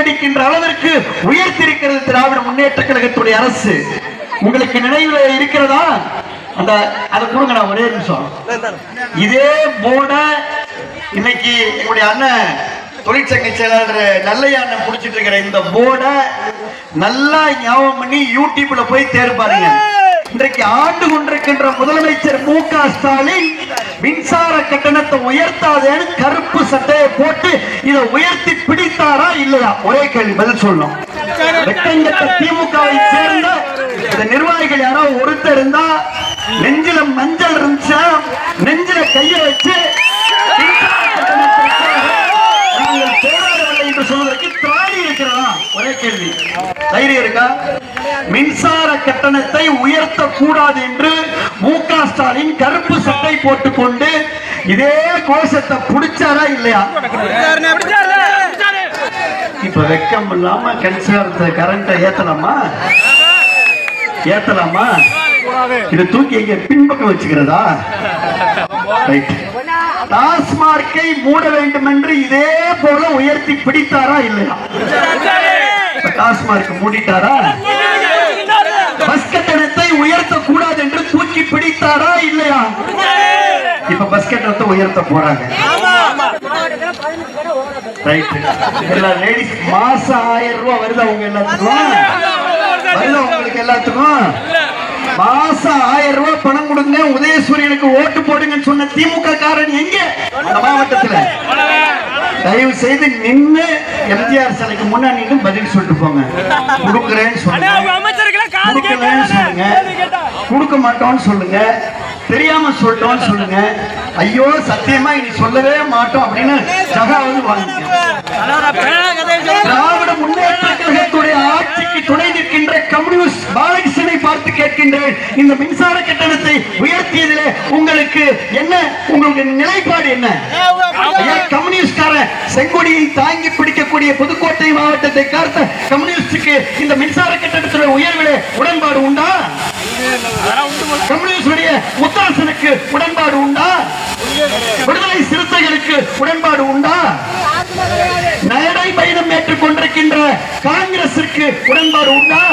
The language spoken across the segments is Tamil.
அடிக்கின்ற அளவிற்கு உயர்த்திருக்கிறது திராவிட முன்னேற்ற கழகத்துடைய அரசு உங்களுக்கு நினைவில் இருக்கிறதா அந்த அதை கொடுங்க நான் ஒரே நிமிஷம் இதே போர்ட இன்னைக்கு எங்களுடைய அண்ணன் தொழிற்சங்க செயலாளர் நல்லையா அண்ணன் பிடிச்சிட்டு இருக்கிற இந்த போர்ட நல்லா ஞாபகம் பண்ணி யூடியூப்ல போய் தேர் பாருங்க இன்றைக்கு ஆண்டு கொண்டிருக்கின்ற முதலமைச்சர் மு க ஸ்டாலின் மின்சார கட்டணத்தை உயர்த்தாதேன்னு கருப்பு சட்டையை போட்டு இதை உயர்த்தி பிடித்தாரா இல்லையா ஒரே கேள்வி பதில் சொல்லணும் வெட்டங்கட்ட திமுகவை சேர்ந்த இந்த நிர்வாகிகள் யாராவது ஒருத்தர் இருந்தா நெஞ்சில மஞ்சள் இருந்துச்சா நெஞ்சில கைய வச்சு மின்சார கட்டணத்திற்காக நாங்கள் போராடவில்லை என்று சொல்வதற்கு திராணி இருக்கிறதா ஒரே கேள்வி தைரியம் இருக்கா மின்சார கட்டணத்தை உயர்த்த கூடாது என்று மு க ஸ்டாலின் கருப்பு சட்டை போட்டுக்கொண்டு இதே கோஷத்தை புடிச்சாரா இல்லையா இப்ப வெக்கம் இல்லாம கன்சாரத்தை கரண்ட ஏத்தலாமா ஏத்தலாமா இதை தூக்கி இங்க பின்பக்கம் வச்சுக்கிறதா ரைட் டாஸ்மார்க்கை மூட வேண்டும் என்று இதே போல உயர்த்தி பிடித்தாரா இல்லையா இப்ப டாஸ்மார்க் மூடிட்டாரா பஸ் கட்டணத்தை உயர்த்த கூடாது என்று தூக்கி பிடித்தாரா இல்லையா இப்ப பஸ் கட்டணத்தை உயர்த்த போறாங்க ரைட் எல்லா லேடிஸ் மாசம் ஆயிரம் ரூபாய் வருதா உங்க எல்லாத்துக்கும் வருதா உங்களுக்கு எல்லாத்துக்கும் மாசம் ஆயிரம் ரூபாய் பணம் கொடுங்க உதயசூரியனுக்கு ஓட்டு போடுங்கன்னு சொன்ன திமுக காரன் எங்க அந்த மாவட்டத்துல தயவு செய்து நின்னு எம்ஜிஆர் சிலைக்கு முன்னாடி நின்னு பதில் சொல்லிட்டு போங்க கொடுக்குறேன்னு சொல்லுங்க கொடுக்கலன்னு சொல்லுங்க கொடுக்க மாட்டோம்னு சொல்லுங்க தெரியாம சொல்லிட்டோம்னு சொல்லுங்க ஐயோ சத்தியமா இனி சொல்லவே மாட்டோம் அப்படின்னு சகாவது வாங்கிக்க திராவிட முன்னேற்ற கழகத்துடைய ஆட்சிக்கு துணை நிற்கின்ற கம்யூனிஸ்ட் பாலகிருஷ்ணனை பார்த்து கேட்கின்றேன் இந்த மின்சார கட்டணத்தை உயர்த்தியதிலே உங்களுக்கு என்ன உங்களுக்கு நிலைப்பாடு என்ன ஐயா, கம்யூனிஸ்ட்காரன் செங்கொடியை தாங்கி பிடிக்கக்கூடிய புதுக்கோட்டை மாவட்டத்தை காத்த கம்யூனிஸ்டுக்கு இந்த மின்சார கட்டணத்துடைய உயர்விலே உடன்பாடு உண்டா கம்யூனிஸ்டுடைய முத்தாசனுக்கு உடன்பாடு உண்டா விடுதலை சிறுத்தைகளுக்கு உடன்பாடு உண்டா நடை பயணம் ஏற்றுக்கொண்டிருக்கின்ற காங்கிரசிற்கு உடன்பாடு உண்டா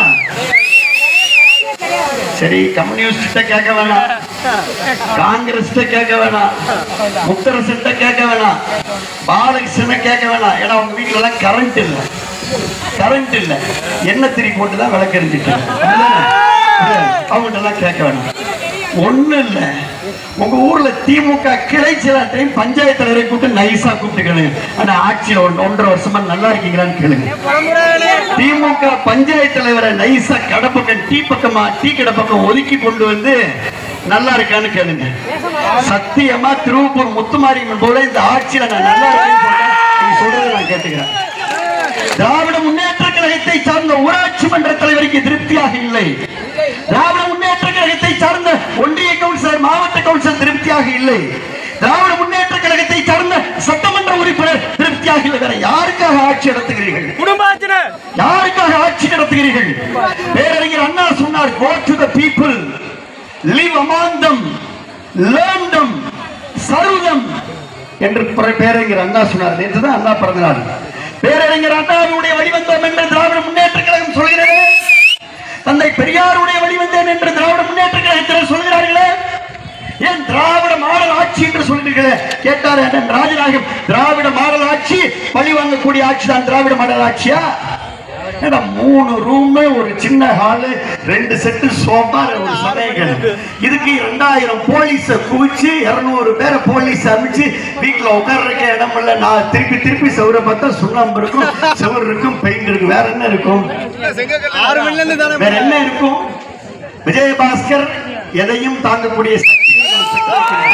சரி கம்யூனிஸ்ட கேட்க வேணாம் காங்கிரஸ் கேட்க வேணாம் முத்தரசிட்ட கேட்க வேணாம் பாலகிருஷ்ண கேட்க வேணாம் ஏன்னா அவங்க வீட்டுல எல்லாம் கரண்ட் இல்ல கரண்ட் இல்ல எண்ணெய் திரி போட்டு தான் விளக்கு எரிஞ்சிட்டு அவங்ககிட்ட எல்லாம் கேட்க வேணாம் ஒண்ணு இல்ல உங்க ஊர்ல திமுக கிளை சில டைம் பஞ்சாயத்து தலைவரை கூப்பிட்டு நைஸா கூப்பிட்டுக்கணும் ஆனா ஆட்சியில ஒன்று ஒன்றரை வருஷமா நல்லா இருக்கீங்களான்னு கேளுங்க திமுக பஞ்சாயத்து தலைவரை நைஸா கடை பக்கம் டீ பக்கமா டீ கடை பக்கம் ஒதுக்கி கொண்டு வந்து நல்லா இருக்கான்னு கேளுங்க சத்தியமா திருவப்பூர் முத்துமாரியம்மன் போல இந்த ஆட்சியில நான் நல்லா இருக்கேன்னு சொல்றேன் நீங்க சொல்றதை நான் கேட்டுக்கிறேன் திராவிட முன்னேற்ற கழகத்தை சார்ந்த ஊராட்சி மன்ற தலைவருக்கு திருப்தியாக இல்லை திராவிட முன்னேற்ற கழகத்தை சார்ந்த ஒன்றிய கவுன்சிலர் மாவட்ட கவுன்சிலர் திருப்தியாக இல்லை திராவிட முன்னேற்ற கழகத்தை சார்ந்த சட்டமன்ற உறுப்பினர் திருப்தியாக இல்லை வேற யாருக்காக ஆட்சி நடத்துகிறீர்கள் யாருக்காக ஆட்சி நடத்துகிறீர்கள் பேரறிஞர் அண்ணா சொன்னார் go to the people live among them learn them serve them என்று பிற- பேரறிஞர் அண்ணா சொன்னார் நேற்று தான் அண்ணா பிறந்த நாள் பேரறிஞர் அண்ணாவுடைய வழிவந்தோம் என்று திராவிட முன்னேற்ற கழகம் சொல்கிறது தந்தை பெரியாருடைய வழிவந்தேன் என்று திராவிட முன்னேற்ற கழகத்தினர் சொல்கிறார்களே ஏன் திராவிட மாடல் ஆட்சி என்று சொல்கிறீர்களே கேட்டார் அண்ணன் ராஜநாயகம் திராவிட மாடல் ஆட்சி பழி வாங்கக்கூடிய ஆட்சி தான் திராவிட மாடல் ஆட்சியா ஏடா, மூணு ரூம் ஒரு சின்ன ஹாலு ரெண்டு செட்டு சோஃபா ஒரு சமையல் இதுக்கு ரெண்டாயிரம் போலீஸ குவிச்சு இருநூறு பேரை போலீஸ் அமைச்சு வீட்டுல உட்கார்றதுக்கு இடம் இல்ல நான் திருப்பி திருப்பி செவரை பார்த்தா சுண்ணாம்பு இருக்கும் செவர் இருக்கும் பெயிண்ட் இருக்கும் வேற என்ன இருக்கும் வேற என்ன இருக்கும் விஜயபாஸ்கர் எதையும் தாங்கக்கூடிய சக்தியை நான் பெற்றிருக்கிறேன்.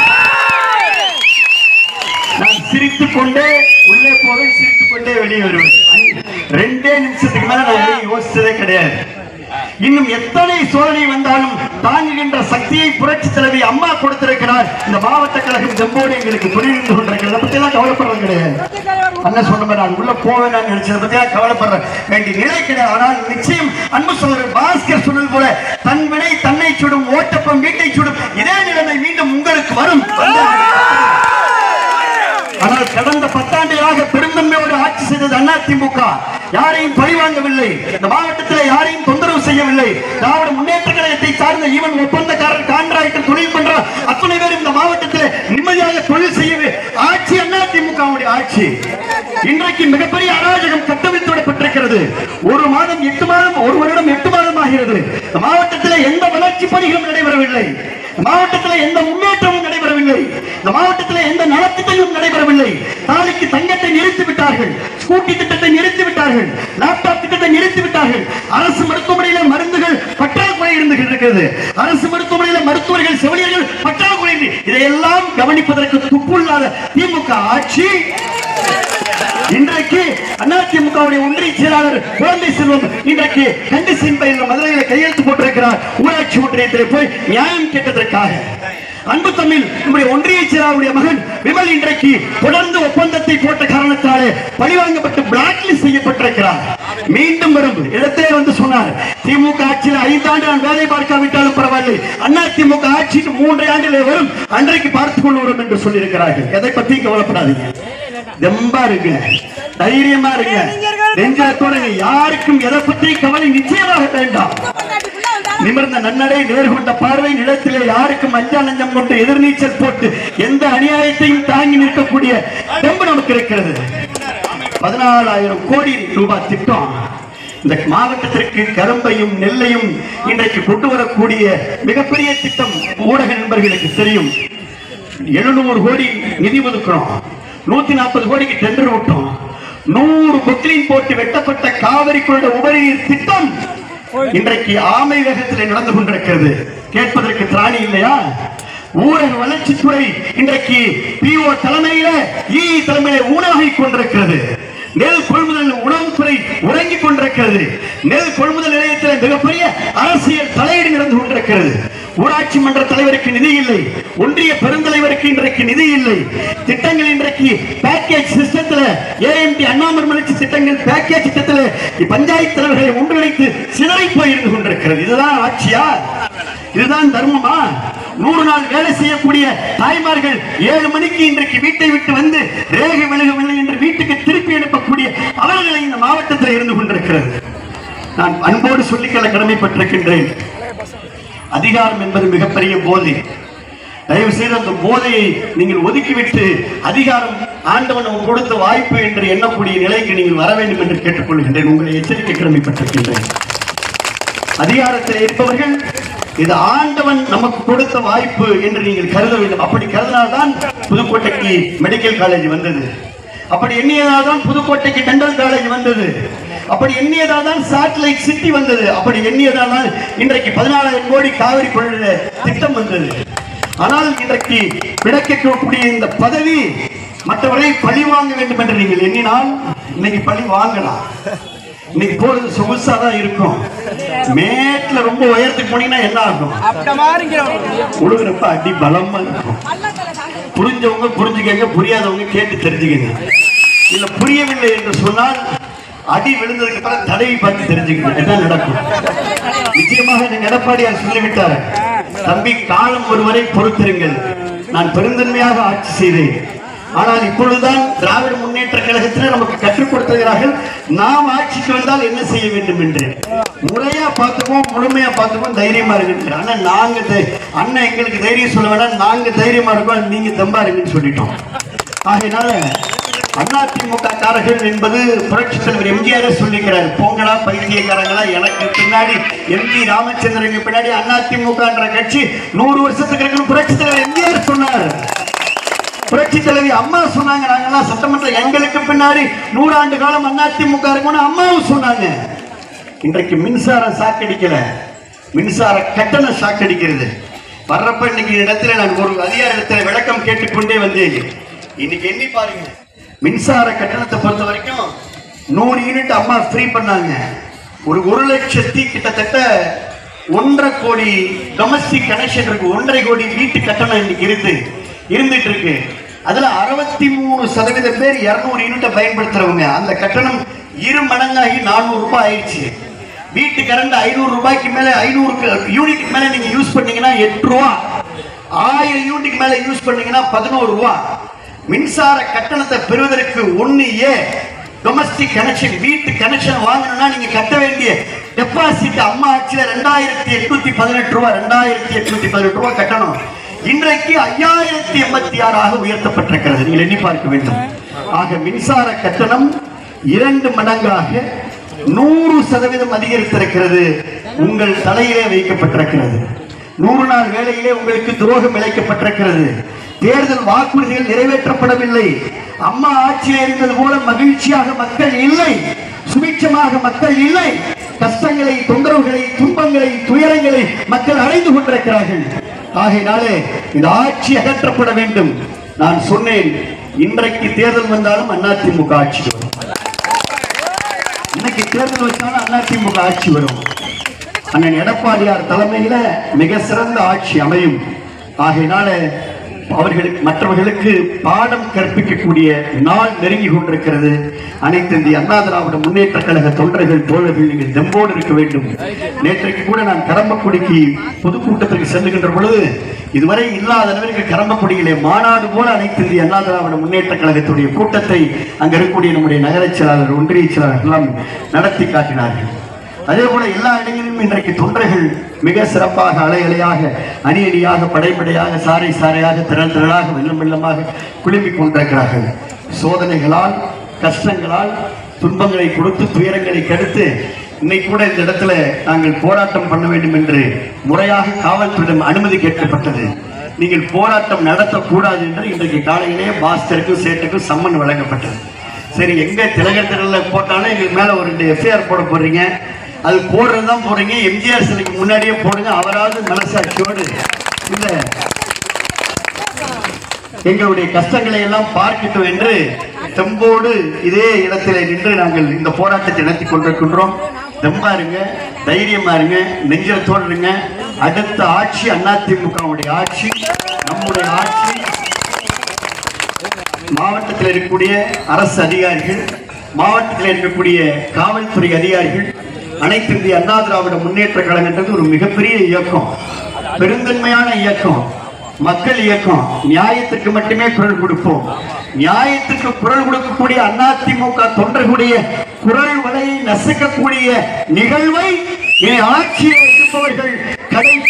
நான் சிரித்துக் கொண்டே உள்ளே போவேன் சிரித்துக் கொண்டே வெளியே வருவேன் ரெண்டே நிமிஷத்துக்கு மேல நான் எதையும் யோசிச்சதே கிடையாது இன்னும் எத்தனை சோதனை வந்தாலும் தாங்குகின்ற சக்தியை புரட்சி தலைவி அம்மா கொடுத்திருக்கிறார் இந்த மாவட்ட கழகம் ஜம்போடு எங்களுக்கு துணை நின்று கொண்டிருக்கிறது அதை பத்தி எல்லாம் கவலைப்படுறது கிடையாது அண்ணன் சொன்ன மாதிரி நான் உள்ள போவேன் நான் நினைச்சதை பத்தி எல்லாம் கவலைப்படுற வேண்டிய நிலை கிடையாது ஆனால் நிச்சயம் அன்பு சொல்ற பாஸ்கர் சொன்னது போல தன் வினை தன்னை சுடும் ஓட்டப்பம் வீட்டை சுடும் இதே நிலைமை மீண்டும் உங்களுக்கு வரும் வந்து ஆனால் கடந்த பத்தாண்டுகளாக பெருந்தன்மையோடு ஆட்சி செய்தது அதிமுக யாரையும் பழிவாங்கவில்லை இந்த மாவட்டத்தில் யாரையும் தொந்தரவு செய்யவில்லை திராவிட முன்னேற்ற கழகத்தை சார்ந்த ஈவன் ஒப்பந்தக்காரர் கான்ட்ராக்டர் தொழில் பண்ற அத்தனை பேர் இந்த மாவட்டத்தில் நிம்மதியாக தொழில் செய்யவே ஆட்சி அதிமுகவுடைய ஆட்சி இன்றைக்கு மிகப்பெரிய அராஜகம் கட்டவிழ்த்து விடப்பட்டிருக்கிறது ஒரு மாதம் எட்டு மாதம் ஒரு வருடம் எட்டு மாதம் ஆகிறது இந்த மாவட்டத்தில் எந்த வளர்ச்சி பணிகளும் நடைபெறவில்லை இந்த மாவட்டத்தில் எந்த முன்னேற்றமும் நடைபெறவில்லை இந்த மாவட்டத்தில் எந்த நலத்திட்டங்களும் நடைபெறவில்லை நாளைக்கு தங்கத்தை நிறுத்தி விட்டார்கள் ஸ்கூட்டி திட்டத்தை நிறுத்தி விட்டார்கள் லேப்டாப் திட்டத்தை நிறுத்தி விட்டார்கள் அரசு மருத்துவமனையில மருந்துகள் பற்றாக்குறை இருந்து இருக்கிறது அரசு மருத்துவமனையில மருத்துவர்கள் செவிலியர்கள் பற்றாக்குறை இருந்து- இதையெல்லாம் கவனிப்பதற்கு துப்புள்ளாத திமுக ஆட்சி இன்றைக்கு அதிமுகவுடைய ஒன்றிய செயலாளர் குழந்தை செல்வம் இன்றைக்கு கண்டிசின் பயிரில் மதுரையில கையெழுத்து போட்டிருக்கிறார் ஊராட்சி ஒன்றியத்தில் போய் நியாயம் கேட்டதற்காக அன்பு தமிழ் நம்முடைய ஒன்றிய செயலாளருடைய மகன் விமல் இன்றைக்கு தொடர்ந்து ஒப்பந்தத்தை போட்ட காரணத்தாலே பழிவாங்கப்பட்டு பிளாக்லிஸ்ட் செய்யப்பட்டிருக்கிறார் மீண்டும் வரும் இடத்திலே வந்து சொன்னார் திமுக ஆட்சியில் ஐந்தாண்டு நான் வேலை பார்க்காவிட்டாலும் பரவாயில்லை அண்ணா திமுக ஆட்சி மூன்றரை ஆண்டிலே வரும் அன்றைக்கு பார்த்துக் கொள்வோம் என்று சொல்லியிருக்கிறார்கள் எதை பத்தி கவலைப்படாதீங்க தெம்பா இருங்க தைரியமா இருங்க நெஞ்சத்தோட யாருக்கும் எதை பற்றி கவலை நிச்சயமாக வேண்டாம் நிமிர்ந்த நன்னடை நேர்கொண்ட பார்வை நிலத்திலே யாருக்கும் அஞ்சா நஞ்சம் கொண்டு எதிர்நீச்சல் போட்டு எந்த அநியாயத்தையும் தாங்கி நிற்கக்கூடிய தெம்பு நமக்கு இருக்கிறது பதினாலாயிரம் கோடி ரூபாய் திட்டம் இந்த மாவட்டத்திற்கு கரும்பையும் நெல்லையும் இன்றைக்கு கொண்டு வரக்கூடிய மிகப்பெரிய திட்டம் ஊடக நண்பர்களுக்கு தெரியும் எழுநூறு கோடி நிதி ஒதுக்குறோம் நூத்தி நாற்பது கோடிக்கு டெண்டர் விட்டோம் நூறு பொக்லின் போட்டு வெட்டப்பட்ட காவிரி குளட உபரிநீர் திட்டம் இன்றைக்கு ஆமை வேகத்தில் நடந்து கொண்டிருக்கிறது கேட்பதற்கு திராணி இல்லையா ஊரக வளர்ச்சித்துறை இன்றைக்கு பிஓ தலைமையில இ தலைமையில ஊனாகி கொண்டிருக்கிறது நெல் கொள்முதல் உணவுத்துறை உறங்கிக் கொண்டிருக்கிறது நெல் கொள்முதல் நிலையத்தில் மிகப்பெரிய அரசியல் தலையீடு நடந்து கொண்டிருக்கிறது ஊராட்சி மன்ற தலைவருக்கு நிதி இல்லை ஒன்றிய பெருந்தலைவருக்கு இன்றைக்கு நிதி இல்லை திட்டங்கள் இன்றைக்கு பேக்கேஜ் சிஸ்டத்துல ஏஎம்டி அண்ணாமர் மலர்ச்சி திட்டங்கள் பேக்கேஜ் திட்டத்துல பஞ்சாயத்து தலைவர்களை ஒன்றிணைத்து சிதறி போயிருந்து கொண்டிருக்கிறது இதுதான் ஆட்சியா இதுதான் தர்மமா நூறு நாள் வேலை செய்யக்கூடிய தாய்மார்கள் ஏழு மணிக்கு இன்றைக்கு வீட்டை விட்டு வந்து ரேகை விலகவில்லை என்று வீட்டுக்கு திருப்பி அனுப்பக்கூடிய அவர்களை இந்த மாவட்டத்தில் இருந்து கொண்டிருக்கிறது நான் அன்போடு சொல்லிக்கொள்ள கடமைப்பட்டிருக்கின்றேன் அதிகாரம் என்பது மிகப்பெரிய போதை தயவு செய்து அந்த போதையை நீங்கள் ஒதுக்கிவிட்டு அதிகாரம் ஆண்டவன் உங்களுக்கு கொடுத்த வாய்ப்பு என்று எண்ணக்கூடிய நிலைக்கு நீங்கள் வர வேண்டும் என்று கேட்டுக்கொள்கின்றேன் உங்களை எச்சரிக்கை கடமைப்பட்டிருக்கின்றேன் அதிகாரத்தில் இருப்பவர்கள் இது ஆண்டவன் நமக்கு கொடுத்த வாய்ப்பு என்று நீங்கள் கருத வேண்டும் அப்படி கருதினால்தான் புதுக்கோட்டைக்கு மெடிக்கல் காலேஜ் வந்தது அப்படி எண்ணியதால் தான் புதுக்கோட்டைக்கு டெண்டல் காலேஜ் வந்தது அப்படி எண்ணியதால் தான் சேட்டலைட் சிட்டி வந்தது அப்படி எண்ணியதால் தான் இன்றைக்கு பதினாலாயிரம் கோடி காவிரி கொள்ள திட்டம் வந்தது ஆனால் இன்றைக்கு கிடைக்கக்கூடிய இந்த பதவி மற்றவரை பழி வாங்க வேண்டும் என்று நீங்கள் எண்ணினால் இன்னைக்கு பழி வாங்கலாம் இன்னைக்கு போறது சொகுசா தான் இருக்கும் மேட்ல ரொம்ப உயரத்துக்கு போனீங்கன்னா என்ன ஆகும் உழுகுறப்ப அடி பலமா இருக்கும் புரிஞ்சவங்க புரிஞ்சுக்கங்க புரியாதவங்க கேட்டு தெரிஞ்சுக்கங்க இல்ல புரியவில்லை என்று சொன்னால் அடி விழுந்ததுக்கு அப்புறம் தடவி பார்த்து தெரிஞ்சுக்கணும் என்ன நடக்கும் நிச்சயமாக நீங்க எடப்பாடியார் சொல்லிவிட்டார் தம்பி காலம் ஒருவரை பொறுத்திருங்கள் நான் பெருந்தன்மையாக ஆட்சி செய்தேன் ஆனால் இப்பொழுதுதான் திராவிட முன்னேற்ற கழகத்தினர் நமக்கு கற்றுக் கொடுத்துகிறார்கள் நாம் ஆட்சிக்கு வந்தால் என்ன செய்ய வேண்டும் என்று முறையா பார்த்துப்போம் முழுமையா பார்த்துப்போம் தைரியமா இருக்குன்னு ஆனா நாங்க தை- அண்ணன் எங்களுக்கு தைரியம் சொல்ல வேண்டாம் நாங்க தைரியமா இருக்கோம் நீங்க தெம்பா இருக்குன்னு சொல்லிட்டோம் ஆகையினால அதிமுக காரர்கள் என்பது புரட்சி தலைவர் எம்ஜிஆர் சொல்லிக்கிறார் போங்கடா பைத்தியக்காரங்களா எனக்கு பின்னாடி எம்ஜி ராமச்சந்திரனுக்கு பின்னாடி அதிமுக என்ற கட்சி நூறு வருஷத்துக்கு இருக்குன்னு புரட்சி தலைவர் எம்ஜிஆர் சொன்னார் புரட்சி தலைவி அம்மா சொன்னாங்க நாங்கெல்லாம் சட்டமன்ற எங்களுக்கு பின்னாடி நூறாண்டு காலம் அதிமுக இருக்கும்னு அம்மாவும் சொன்னாங்க இன்றைக்கு மின்சாரம் சாக்கடிக்கல மின்சார கட்டணம் சாக்கடிக்கிறது வர்றப்ப இன்னைக்கு இந்த இடத்துல நான் ஒரு அதிகார இடத்துல விளக்கம் கேட்டுக்கொண்டே வந்தேன் இன்னைக்கு எண்ணி பாருங்க மின்சார கட்டணத்தை பொறுத்த வரைக்கும் நூறு யூனிட் அம்மா ஃப்ரீ பண்ணாங்க ஒரு ஒரு லட்சத்தி கிட்டத்தட்ட ஒன்றரை கோடி டொமஸ்டிக் கனெக்ஷன் இருக்கு ஒன்றரை கோடி வீட்டு கட்டணம் இன்னைக்கு இருந்து இருந்துட்டு இருக்கு அதுல அறுபத்தி மூணு சதவீத பேர் இருநூறு யூனிட்டை பயன்படுத்துறவங்க அந்த கட்டணம் இரு மடங்காகி நானூறு ரூபாய் ஆயிடுச்சு வீட்டு கரண்ட் ஐநூறு ரூபாய்க்கு மேல ஐநூறு யூனிட்டுக்கு மேல நீங்க யூஸ் பண்ணீங்கன்னா எட்டு ரூபா ஆயிரம் யூனிட்டுக்கு மேல யூஸ் பண்ணீங்கன்னா பதினோரு ரூபா மின்சார கட்டணத்தை பெறுவதற்கு ஒண்ணு ஏ டொமஸ்டிக் கனெக்ஷன் வீட்டு கனெக்ஷன் வாங்கணும்னா நீங்க கட்ட வேண்டிய டெபாசிட் அம்மா ஆட்சியில ரெண்டாயிரத்தி எட்நூத்தி பதினெட்டு ரூபா ரெண்டாயிரத்தி எட்நூத்தி பதினெட்டு ரூபா கட்டணும் இன்றைக்கு ஐயாயிரத்தி எண்பத்தி ஆறாக உயர்த்தப்பட்டிருக்கிறது நீங்கள் எண்ணி பார்க்க வேண்டும் ஆக மின்சார கட்டணம் இரண்டு மடங்காக நூறு சதவீதம் அதிகரித்திருக்கிறது உங்கள் தலையிலே வைக்கப்பட்டிருக்கிறது நூறு நாள் வேலையிலே உங்களுக்கு துரோகம் இழைக்கப்பட்டிருக்கிறது தேர்தல் வாக்குறுதிகள் நிறைவேற்றப்படவில்லை அம்மா ஆட்சியில் இருந்தது போல மகிழ்ச்சியாக மக்கள் இல்லை சுபிட்சமாக மக்கள் இல்லை கஷ்டங்களை தொந்தரவுகளை துன்பங்களை துயரங்களை மக்கள் அடைந்து கொண்டிருக்கிறார்கள் ஆகையினாலே இந்த ஆட்சி அகற்றப்பட வேண்டும் நான் சொன்னேன் இன்றைக்கு தேர்தல் வந்தாலும் அதிமுக ஆட்சி வரும் இன்னைக்கு தேர்தல் வச்சாலும் அதிமுக ஆட்சி வரும் அண்ணன் எடப்பாடியார் தலைமையில மிக சிறந்த ஆட்சி அமையும் ஆகையினால அவர்களுக்கு மற்றவர்களுக்கு பாடம் கற்பிக்கக்கூடிய நாள் நெருங்கி கொண்டிருக்கிறது அனைத்து இந்திய அண்ணா திராவிட முன்னேற்ற கழக தொண்டர்கள் தோழர்கள் நீங்கள் தெம்போடு இருக்க வேண்டும் நேற்றைக்கு கூட நான் கரம்பக்குடிக்கு பொதுக்கூட்டத்திற்கு செல்லுகின்ற பொழுது இதுவரை இல்லாத அளவிற்கு கரம்பக்குடியிலே மாநாடு போல அனைத்து இந்திய அண்ணா திராவிட முன்னேற்ற கழகத்துடைய கூட்டத்தை அங்க இருக்கக்கூடிய நம்முடைய நகரச் செயலாளர் ஒன்றிய செயலாளர் எல்லாம் நடத்தி காட்டினார்கள் அதே போல எல்லா இடங்களிலும் இன்றைக்கு தொண்டர்கள் மிக சிறப்பாக அலை அலையாக அணி அணியாக படைப்படையாக சாறை சாறையாக திரள் திரளாக வெள்ளம் வெள்ளமாக குழுமிக் கொண்டிருக்கிறார்கள் சோதனைகளால் கஷ்டங்களால் துன்பங்களை கொடுத்து துயரங்களை கெடுத்து இன்னைக்கு கூட இந்த இடத்துல நாங்கள் போராட்டம் பண்ண வேண்டும் என்று முறையாக காவல்துறையிடம் அனுமதி கேட்கப்பட்டது நீங்கள் போராட்டம் நடத்தக்கூடாது என்று இன்றைக்கு காலையிலே பாஸ்டருக்கும் சேட்டுக்கும் சம்மன் வழங்கப்பட்டது சரி எங்க திலகர் திடல்ல போட்டாலும் எங்களுக்கு மேல ஒரு ரெண்டு எஃப்ஐஆர் போட போறீங்க அது போடுறது தான் போறீங்க எம்ஜிஆர் சிலைக்கு முன்னாடியே போடுங்க அவராவது மனசாட்சியோடு இந்த எங்களுடைய கஷ்டங்களை எல்லாம் பார்க்கட்டும் என்று தெம்போடு இதே இடத்திலே நின்று நாங்கள் இந்த போராட்டத்தை நடத்தி கொண்டிருக்கின்றோம் தெம்பா இருங்க தைரியமா இருங்க நெஞ்சத்தோடு இருங்க அடுத்த ஆட்சி அதிமுகவுடைய ஆட்சி நம்முடைய ஆட்சி மாவட்டத்தில் இருக்கக்கூடிய அரசு அதிகாரிகள் மாவட்டத்தில் இருக்கக்கூடிய காவல்துறை அதிகாரிகள் அனைத்து இந்திய அண்ணா திராவிட முன்னேற்ற கழகன்றது ஒரு மிகப்பெரிய இயக்கம் பெருந்தன்மையான இயக்கம் மக்கள் இயக்கம் நியாயத்துக்கு மட்டுமே குரல் கொடுப்போம் நியாயத்துக்கு குரல் கொடுக்கக்கூடிய அதிமுக தொண்டர்களுடைய குரல் வலையை நசுக்கக்கூடிய நிகழ்வை இனி ஆட்சியில் இருப்பவர்கள் கடை